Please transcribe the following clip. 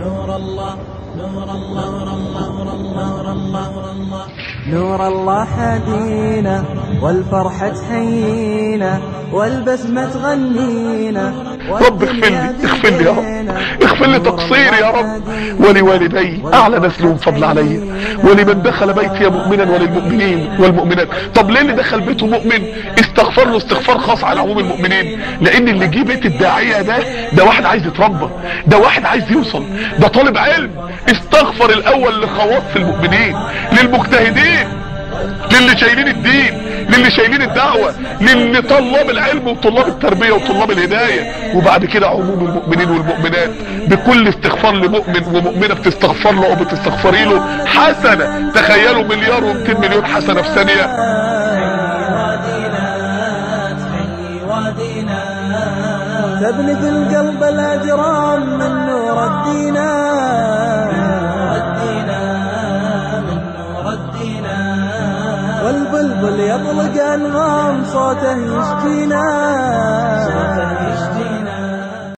نور الله نور الله نور الله نور الله نور الله نور الله نور الله حدينا والفرحة تحيينا والبسمة تغنينا رب اغفر لي اغفر لي يا رب اغفر لي تقصيري يا رب ولوالدي اعلى ناس لهم فضل عليا ولمن دخل بيتي مؤمنا وللمؤمنين والمؤمنات طب ليه اللي دخل بيته مؤمن استغفر له استغفار خاص على عموم المؤمنين لان اللي جه بيت الداعيه ده ده واحد عايز يتربى ده واحد عايز يوصل ده طالب علم استغفر الاول لخواص المؤمنين للمجتهدين للي شايلين الدين للي شايلين الدعوة للي طلاب العلم وطلاب التربية وطلاب الهداية وبعد كده عموم المؤمنين والمؤمنات بكل استغفار لمؤمن ومؤمنة بتستغفر له او بتستغفري له حسنة تخيلوا مليار و200 مليون حسنة في ثانية تبني في القلب الأجرام من نور الدينا والبلبل يطلق أنغام صوته يشكينا